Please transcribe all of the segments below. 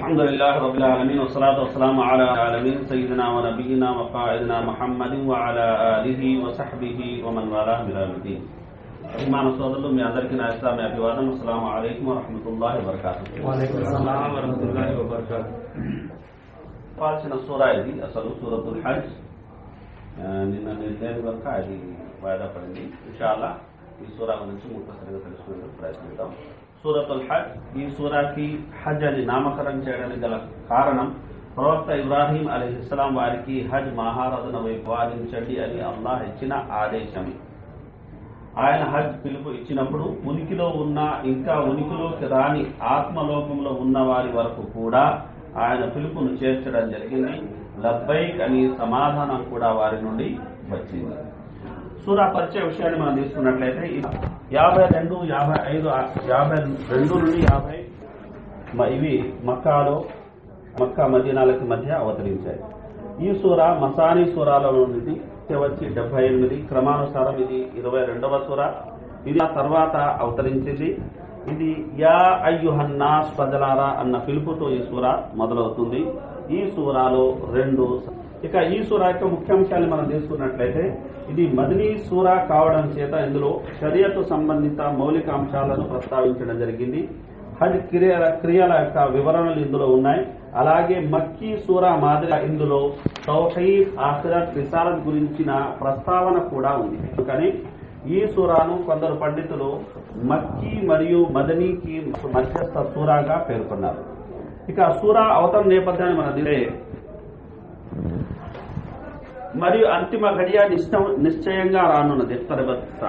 الحمد لله رب العالمين والصلاة والسلام على العالمين سيدنا ونبينا وقائدنا محمد وعلى آله وصحبه ومن والاه إلى يوم الدين అభిమాన సోదరులు మీ అందరికీ నా ఇస్లామీ అభివాదం అస్సలాము అలైకుం వరహమతుల్లాహి వబర్కాతు చెప్పాల్సిన సూరా ఇది అసలు సూరతుల్ హజ్ ఆ, నిన్న నేను లేని కనుక అది వాయిదా పడింది ఇన్షాల్లా ఈ సూరా గురించి ముఖ్యంగా తెలుసుకునేందుకు ప్రయత్నిద్దాం సూరతుల్ హజ్ ఈ సూరాకి హజ్ అని నామకరణం చేయడానికి గల కారణం ప్రవక్త ఇబ్రాహీం అలీహిస్లాం వారికి హజ్ మహారాధన వైపు వాదించండి అని అల్లాహ్ ఇచ్చిన ఆదేశం ఆయన హజ్ పిలుపు ఇచ్చినప్పుడు ఉనికిలో ఉన్న ఇంకా ఉనికిలోకి రాని ఆత్మలోకంలో ఉన్న వారి వరకు కూడా ఆయన పిలుపును చేర్చడం జరిగింది లబ్బైక్ అని సమాధానం కూడా వారి నుండి వచ్చింది సూరా పరిచయ విషయాన్ని మనం తీసుకున్నట్లయితే ఇది యాభై రెండు యాభై ఐదు యాభై రెండు నుండి యాభై మ- ఇవి మక్కాలో మక్కా మదీనాలకి మధ్య అవతరించాయి ఈ సూర మసానీ సూరాలలో నుండి వచ్చి డెబ్బై ఎనిమిది క్రమానుసారం ఇది ఇరవై రెండవ సూర ఇది ఆ తర్వాత అవతరించింది ఇది యా అయ్యుహన్నాస్ ప్రజలారా అన్న పిలుపుతో ఈ సూర మొదలవుతుంది ఈ సూరాలో రెండు ఇక ఈ సూర యొక్క ముఖ్యాంశాన్ని మనం తీసుకున్నట్లయితే ఇది మదినీ సూర కావడం చేత ఇందులో షరియతు సంబంధిత మౌలిక అంశాలను ప్రస్తావించడం జరిగింది హజ్ క్రియల క్రియల యొక్క వివరణలు ఇందులో ఉన్నాయి అలాగే మక్కీ సూరా మాదిరి ఇందులో తౌహీద్ ఆఖిరత్ రిసాలత్ గురించిన ప్రస్తావన కూడా ఉంది కానీ ఈ సూరాను కొందరు పండితులు మక్కీ మరియు మదనీకి మధ్యస్థ సూరాగా పేర్కొన్నారు ఇక సూరా అవతరణ నేపథ్యాన్ని మనం దిగే మరియు అంతిమ ఘడియ నిశ్చ- నిశ్చయంగా రానున్నది ఇఫ్తరబత్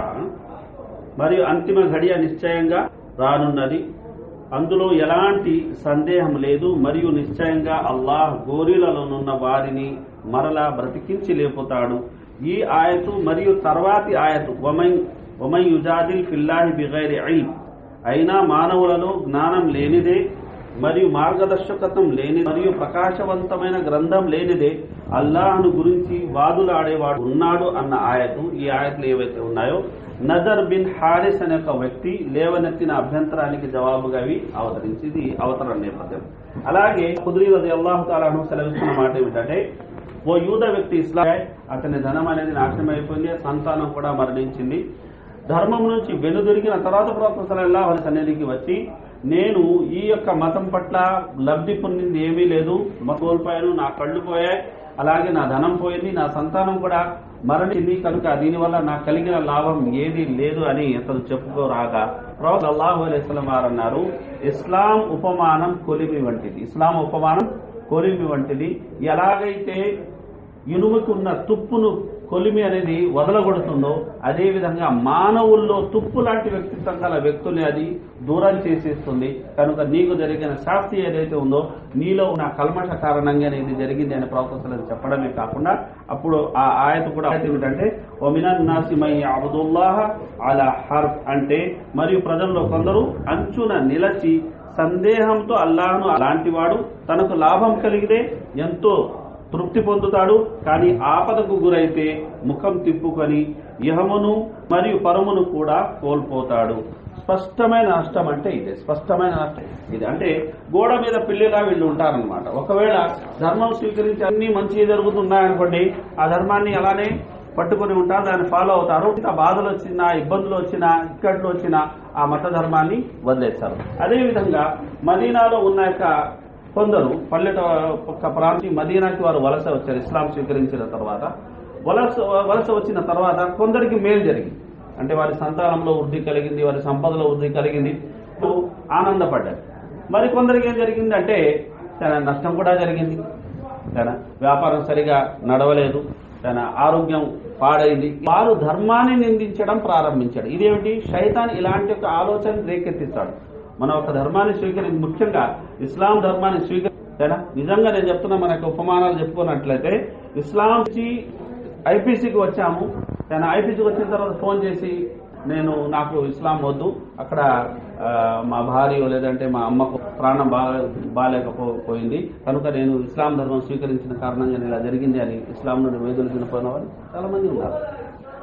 మరియు అంతిమ ఘడియ నిశ్చయంగా రానున్నది అందులో ఎలాంటి సందేహం లేదు మరియు నిశ్చయంగా అల్లాహ్ గోరీలలోనున్న వారిని మరలా బ్రతికించి లేపుతాడు ఈ ఆయతు మరియు తర్వాతి ఆయతు వమై వమై యుజాదిల్ ఫిల్లాహి బిగైరి ఇల్మ్ అయినా మానవులలో జ్ఞానం లేనిదే మరియు మార్గదర్శకత్వం లేని మరియు ప్రకాశవంతమైన గ్రంథం లేనిదే అల్లాహ్ను గురించి వాదులాడేవాడు ఉన్నాడు అన్న ఆయతు ఈ ఆయతులు ఏవైతే ఉన్నాయో నజర్ బిన్ హారిస్ అనే ఒక వ్యక్తి లేవనెత్తిన అభ్యంతరానికి జవాబుగా అవి అవతరించింది అవతరణ నేపథ్యం అలాగే కుదిరి అల్లాహు తాలాను సెలవిస్తున్న మాట ఏమిటంటే ఓ యూద వ్యక్తి ఇస్లాం అతని ధనం అనేది నాశనం అయిపోయింది సంతానం కూడా మరణించింది ధర్మం నుంచి వెనుదిరిగిన తర్వాత ప్రవక్త సల్లల్లాహు అలైహి సన్నిధికి వచ్చి నేను ఈ యొక్క మతం పట్ల లబ్ధి పొందింది ఏమీ లేదు మ- కోల్పోయాను నా కళ్ళు పోయాయి అలాగే నా ధనం పోయింది నా సంతానం కూడా మరణించింది కనుక దీనివల్ల నాకు కలిగిన లాభం ఏది లేదు అని అతను చెప్పుకోరాగా ప్రవక్త అల్లాహు అలైస్లం వారు అన్నారు ఇస్లాం ఉపమానం కొలిమి వంటిది ఇస్లాం ఉపమానం కొలిమి వంటిది ఎలాగైతే ఇనుముకున్న తుప్పును కొలిమి అనేది వదలగొడుతుందో అదే విధంగా మానవుల్లో తుప్పు లాంటి వ్యక్తిత్వం గల వ్యక్తుల్ని అది దూరం చేసేస్తుంది కనుక నీకు జరిగిన శాస్తి ఏదైతే ఉందో నీలో ఉన్న కల్మష కారణంగానే ఇది జరిగింది అనే ప్రవక్తలను చెప్పడమే కాకుండా అప్పుడు ఆ ఆయత కూడా ఆయత ఏమిటంటే ఒమినన్ నాసిమై అబదుల్లాహ అలా హర్ఫ్ అంటే మరియు ప్రజల్లో కొందరు అంచున నిలచి సందేహంతో అల్లాహను అలాంటి వాడు తనకు లాభం కలిగితే ఎంతో తృప్తి పొందుతాడు కానీ ఆపదకు గురైతే ముఖం తిప్పుకొని ఇహమును మరియు పరమును కూడా కోల్పోతాడు స్పష్టమైన నష్టం అంటే ఇదే స్పష్టమైన నష్టం ఇది అంటే గోడ మీద పిల్లిలా వీళ్ళు ఉంటారనమాట ఒకవేళ ధర్మం స్వీకరించి అన్ని మంచి జరుగుతున్నాయనుకోండి ఆ ధర్మాన్ని అలానే పట్టుకొని ఉంటారు దాన్ని ఫాలో అవుతారు ఇంకా బాధలు వచ్చినా ఇబ్బందులు వచ్చినా ఇక్కట్లు వచ్చినా ఆ మత ధర్మాన్ని వదిలేస్తారు అదేవిధంగా మదీనాలో ఉన్న యొక్క కొందరు పల్లెట ఒక ప్రాంతం మదీనాకి వారు వలస వచ్చారు ఇస్లాం స్వీకరించిన తర్వాత వలస వలస వచ్చిన తర్వాత కొందరికి మేలు జరిగింది అంటే వారి సంతానంలో వృద్ధి కలిగింది వారి సంపదలో వృద్ధి కలిగింది ఆనందపడ్డారు మరి కొందరికి ఏం జరిగింది అంటే తన నష్టం కూడా జరిగింది తన వ్యాపారం సరిగా నడవలేదు తన ఆరోగ్యం పాడైంది వారు ధర్మాన్ని నిందించడం ప్రారంభించాడు ఇదేమిటి శైతాన్ ఇలాంటి ఒక ఆలోచన రేకెత్తిస్తాడు మనం ఒక ధర్మాన్ని స్వీకరించి ముఖ్యంగా ఇస్లాం ధర్మాన్ని స్వీకరించాడా నిజంగా నేను చెప్తున్నా మనకు ఉపమానాలు చెప్పుకున్నట్లయితే ఇస్లాం నుంచి ఐపీసీకి వచ్చాము నేను ఐపీసీకి వచ్చిన తర్వాత ఫోన్ చేసి నేను నాకు ఇస్లాం వద్దు అక్కడ ఆ, మా భార్య లేదంటే మా అమ్మకు ప్రాణం బాగా బాగాలేకపోయింది కనుక నేను ఇస్లాం ధర్మం స్వీకరించిన కారణంగా ఇలా జరిగింది అని ఇస్లాం నుండి వేదులు తినిపోయిన వాళ్ళు చాలా మంది ఉన్నారు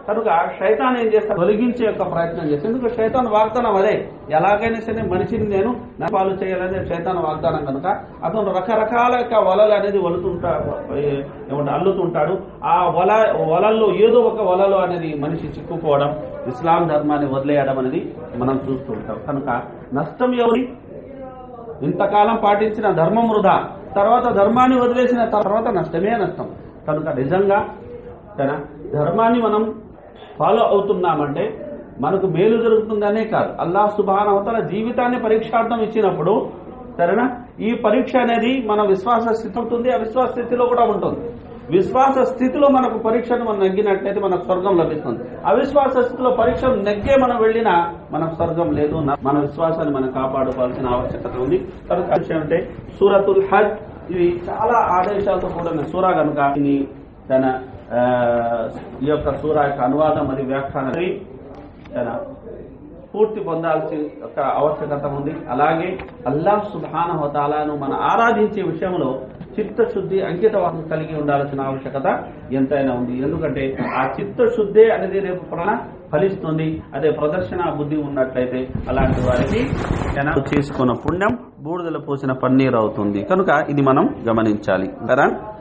కనుక శైతాన్ ఏం చేస్తాడు తొలగించే యొక్క ప్రయత్నం చేస్తాడు ఎందుకు శైతాన్ వాగ్దానం అదే ఎలాగైనా సరే మనిషిని నేను పాలు చేయాలనే శైతాన్ వాగ్దానం కనుక అతను రకరకాల యొక్క వలలు అనేది వలుతుంటా ఏ- ఏమంటే అల్లుతుంటాడు ఆ వల వలల్లో ఏదో ఒక వలలో అనేది మనిషి చిక్కుకోవడం ఇస్లాం ధర్మాన్ని వదిలేయడం అనేది మనం చూస్తుంటాం కనుక నష్టం ఎవరి ఇంతకాలం పాటించిన ధర్మం వృధా తర్వాత ధర్మాన్ని వదిలేసిన తర్వాత నష్టమే నష్టం కనుక నిజంగా తన ధర్మాన్ని మనం ఫాలో అవుతున్నామంటే మనకు మేలు జరుగుతుందనే కాదు అల్లాహ్ సుబాన్ అవతల జీవితాన్ని పరీక్షార్థం ఇచ్చినప్పుడు సరేనా ఈ పరీక్ష అనేది మన విశ్వాస స్థితి ఉంటుంది అవిశ్వాస స్థితిలో కూడా ఉంటుంది విశ్వాస స్థితిలో మనకు పరీక్షను మనం నెగ్గినట్లయితే మనకు స్వర్గం లభిస్తుంది అవిశ్వాస స్థితిలో పరీక్ష నెగ్గే మనం వెళ్ళినా మనకు స్వర్గం లేదు న- మన విశ్వాసాన్ని మనం కాపాడుకోవాల్సిన ఆవశ్యకత ఉంది కనుక విషయం అంటే సూరతుల్ హజ్ ఇది చాలా ఆదేశాలతో కూడిన సూరా కనుక ఇది తన ఆ, ఈ యొక్క సూరా యొక్క అనువాదం మరియు వ్యాఖ్యానం తన స్ఫూర్తి పొందాల్సి ఒక ఆవశ్యకత ఉంది అలాగే అల్లాహ్ సుబ్హాన హోతాలను మనం ఆరాధించే విషయంలో చిత్తశుద్ధి అంకితవాదం కలిగి ఉండాల్సిన ఆవశ్యకత ఎంతైనా ఉంది ఎందుకంటే ఆ చిత్తశుద్ధి అనేది రేపు ప్రాణ ఫలిస్తుంది అదే ప్రదర్శన బుద్ధి ఉన్నట్లయితే అలాంటి వారికి జన చేసుకున్న పుణ్యం బూడిదల పోసిన పన్నీర్ అవుతుంది కనుక ఇది మనం గమనించాలి కదా